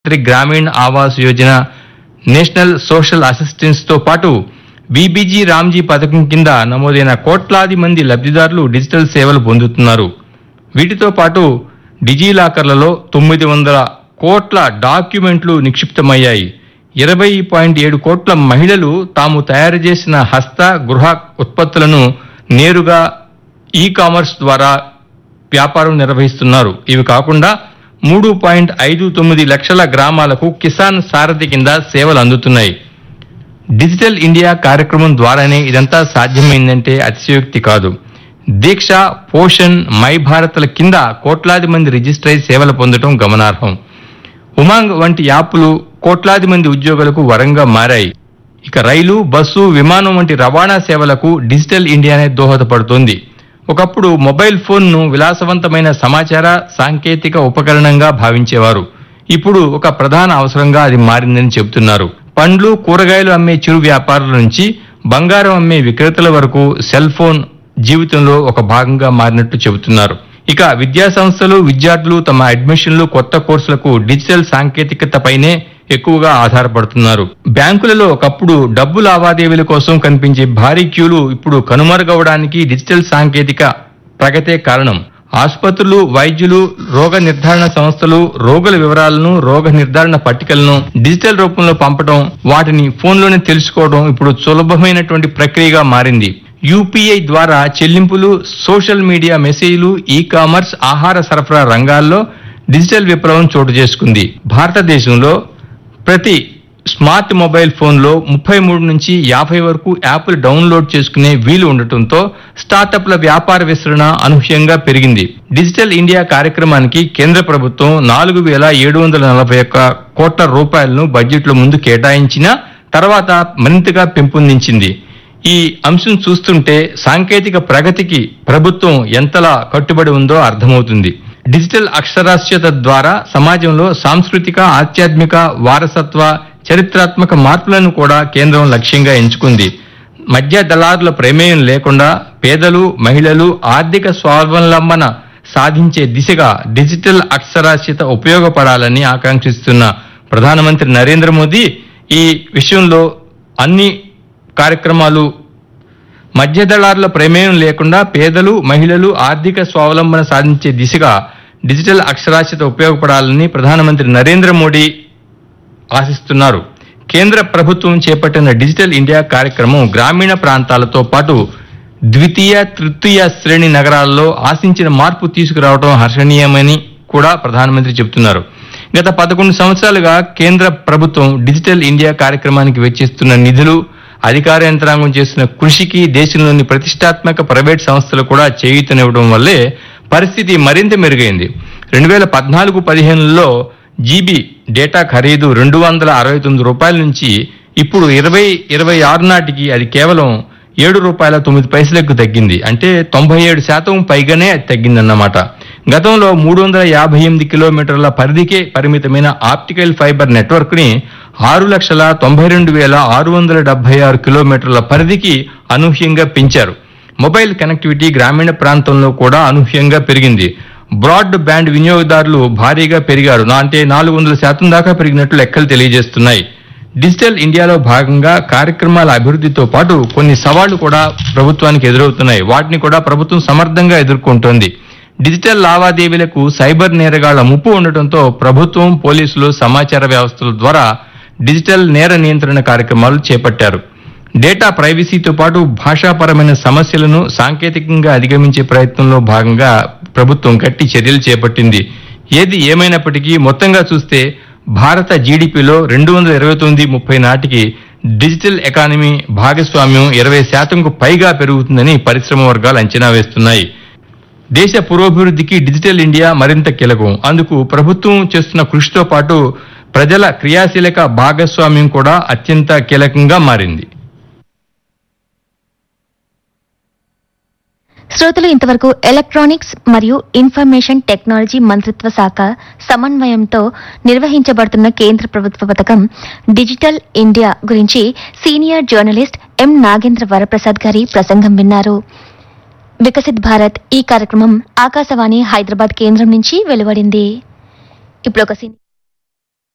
ప్రధానమంత్రి Gramin Awas Yojana national social assistance తో పాటు బీబీజీ రామ్జీ పథకం కింద నమోదైన కోట్లాది మంది లబ్ధిదారులు డిజిటల్ సేవలు పొందుతున్నారు వీటితో పాటు డిజిలాకర్లలో తొమ్మిది వందల కోట్ల డాక్యుమెంట్లు నిక్షిప్తమయ్యాయి ఇరవై పాయింట్ ఏడు కోట్ల మహిళలు తాము తయారు చేసిన హస్త గృహ ఉత్పత్తులను నేరుగా ఈ కామర్స్ ద్వారా వ్యాపారం నిర్వహిస్తున్నారు ఇవి కాకుండా మూడు పాయింట్ ఐదు తొమ్మిది లక్షల గ్రామాలకు కిసాన్ సారథి కింద సేవలు అందుతున్నాయి డిజిటల్ ఇండియా కార్యక్రమం ద్వారానే ఇదంతా సాధ్యమైందంటే అతిశయోక్తి కాదు దీక్ష పోషణ్ మై భారత్ల కింద కోట్లాది మంది రిజిస్టర్ అయి సేవలు పొందడం గమనార్హం ఉమాంగ్ వంటి యాప్లు కోట్లాది మంది ఉద్యోగులకు వరంగా మారాయి ఇక రైలు బస్సు విమానం వంటి రవాణా సేవలకు డిజిటల్ ఇండియానే దోహదపడుతోంది ఒకప్పుడు మొబైల్ ఫోన్ను విలాసవంతమైన సమాచార సాంకేతిక ఉపకరణంగా భావించేవారు ఇప్పుడు ఒక ప్రధాన అవసరంగా అది మారిందని చెబుతున్నారు పండ్లు కూరగాయలు అమ్మే చిరు వ్యాపారుల నుంచి బంగారం అమ్మే విక్రేతల వరకు సెల్ ఫోన్ జీవితంలో ఒక భాగంగా మారినట్టు చెబుతున్నారు ఇక విద్యా సంస్థలు విద్యార్థులు తమ అడ్మిషన్లు కొత్త కోర్సులకు డిజిటల్ సాంకేతికతపైనే ఎక్కువగా ఆధారపడుతున్నారు బ్యాంకులలో ఒకప్పుడు డబ్బు లావాదేవీల కోసం కనిపించే భారీ క్యూలు ఇప్పుడు కనుమరుగవడానికి డిజిటల్ సాంకేతిక ప్రగతే కారణం ఆసుపత్రులు వైద్యులు రోగ నిర్ధారణ సంస్థలు రోగుల వివరాలను రోగ నిర్ధారణ పట్టికలను డిజిటల్ రూపంలో పంపడం వాటిని ఫోన్లోనే తెలుసుకోవడం ఇప్పుడు సులభమైనటువంటి ప్రక్రియగా మారింది యూపీఐ ద్వారా చెల్లింపులు సోషల్ మీడియా మెసేజ్లు ఈ కామర్స్ ఆహార సరఫరా రంగాల్లో డిజిటల్ విప్లవం చోటు చేసుకుంది భారతదేశంలో ప్రతి స్మార్ట్ మొబైల్ ఫోన్లో ముప్పై మూడు నుంచి యాభై వరకు యాప్లు డౌన్లోడ్ చేసుకునే వీలు ఉండటంతో స్టార్టప్ల వ్యాపార విస్తరణ అనూహ్యంగా పెరిగింది డిజిటల్ ఇండియా కార్యక్రమానికి కేంద్ర ప్రభుత్వం నాలుగు వేల ఏడు వందల నలభై ఒక్క కోట్ల రూపాయలను బడ్జెట్లో ముందు కేటాయించిన తర్వాత మరింతగా పెంపొందించింది ఈ అంశం చూస్తుంటే సాంకేతిక ప్రగతికి ప్రభుత్వం ఎంతలా కట్టుబడి ఉందో అర్థమవుతుంది డిజిటల్ అక్షరాస్యత ద్వారా సమాజంలో సాంస్కృతిక ఆధ్యాత్మిక వారసత్వ చరిత్రాత్మక మార్పులను కూడా కేంద్రం లక్ష్యంగా ఎంచుకుంది మధ్య దళారుల ప్రమేయం లేకుండా పేదలు మహిళలు ఆర్థిక స్వావలంబన సాధించే దిశగా డిజిటల్ అక్షరాస్యత ఉపయోగపడాలని ఆకాంక్షిస్తున్న ప్రధానమంత్రి నరేంద్ర మోదీ ఈ విషయంలో అన్ని కార్యక్రమాలు మధ్య దళారుల ప్రమేయం లేకుండా పేదలు మహిళలు ఆర్థిక స్వావలంబన సాధించే దిశగా డిజిటల్ అక్షరాస్యత ఉపయోగపడాలని ప్రధానమంత్రి నరేంద్ర మోడీ ఆశిస్తున్నారు కేంద్ర ప్రభుత్వం చేపట్టిన డిజిటల్ ఇండియా కార్యక్రమం గ్రామీణ ప్రాంతాలతో పాటు ద్వితీయ తృతీయ శ్రేణి నగరాల్లో ఆశించిన మార్పు తీసుకురావడం హర్షణీయమని కూడా ప్రధానమంత్రి చెబుతున్నారు గత పదకొండు సంవత్సరాలుగా కేంద్ర ప్రభుత్వం డిజిటల్ ఇండియా కార్యక్రమానికి వెచ్చిస్తున్న నిధులు అధికార యంత్రాంగం చేస్తున్న కృషికి దేశంలోని ప్రతిష్టాత్మక ప్రైవేట్ సంస్థలు కూడా చేయూతనివ్వడం వల్లే పరిస్థితి మరింత మెరుగైంది రెండు వేల పద్నాలుగు పదిహేనులో జీబీ డేటా ఖరీదు రెండు వందల అరవై తొమ్మిది రూపాయల నుంచి ఇప్పుడు ఇరవై ఇరవై ఆరు నాటికి అది కేవలం ఏడు రూపాయల తొమ్మిది పైసలకు తగ్గింది అంటే తొంభై ఏడు శాతం పైగానే అది తగ్గిందన్నమాట గతంలో మూడు వందల యాభై ఎనిమిది కిలోమీటర్ల పరిధికే పరిమితమైన ఆప్టికల్ ఫైబర్ నెట్వర్క్ ని ఆరు లక్షల తొంభై రెండు వేల ఆరు వందల డెబ్బై ఆరు కిలోమీటర్ల పరిధికి అనూహ్యంగా పెంచారు మొబైల్ కనెక్టివిటీ గ్రామీణ ప్రాంతంలో కూడా అనూహ్యంగా పెరిగింది బ్రాడ్ బ్యాండ్ వినియోగదారులు భారీగా పెరిగారు నా అంటే నాలుగు వందల శాతం దాకా పెరిగినట్లు లెక్కలు తెలియజేస్తున్నాయి డిజిటల్ ఇండియాలో భాగంగా కార్యక్రమాల అభివృద్ధితో పాటు కొన్ని సవాళ్లు కూడా ప్రభుత్వానికి ఎదురవుతున్నాయి వాటిని కూడా ప్రభుత్వం సమర్థంగా ఎదుర్కొంటోంది డిజిటల్ లావాదేవీలకు సైబర్ నేరగాళ్ల ముప్పు ఉండటంతో ప్రభుత్వం పోలీసులు సమాచార వ్యవస్థల ద్వారా డిజిటల్ నేర నియంత్రణ కార్యక్రమాలు చేపట్టారు డేటా ప్రైవసీతో పాటు భాషాపరమైన సమస్యలను సాంకేతికంగా అధిగమించే ప్రయత్నంలో భాగంగా ప్రభుత్వం గట్టి చర్యలు చేపట్టింది ఏది ఏమైనప్పటికీ మొత్తంగా చూస్తే భారత జీడిపిలో రెండు వందల ఇరవై తొమ్మిది ముప్పై నాటికి డిజిటల్ ఎకానమీ భాగస్వామ్యం ఇరవై శాతంకు పైగా పెరుగుతుందని పరిశ్రమ వర్గాలు అంచనా వేస్తున్నాయి దేశ పురోభివృద్ధికి డిజిటల్ ఇండియా మరింత కీలకం అందుకు ప్రభుత్వం చేస్తున్న కృషితో పాటు ప్రజల క్రియాశీలక భాగస్వామ్యం కూడా అత్యంత కీలకంగా మారింది శ్రోతలు ఇంతవరకు ఎలక్ట్రానిక్స్ మరియు ఇన్ఫర్మేషన్ టెక్నాలజీ మంత్రిత్వ శాఖ సమన్వయంతో నిర్వహించబడుతున్న కేంద్ర ప్రభుత్వ పథకం డిజిటల్ ఇండియా గురించి senior journalist M Nagendra Varaprasad గారి ప్రసంగం విన్నారు వికసిత్ భారత్ ఈ కార్యక్రమం ఆకాశవాణి హైదరాబాద్ కేంద్రం నుంచి వెలువడింది ఇప్పుడు ఒక సినీ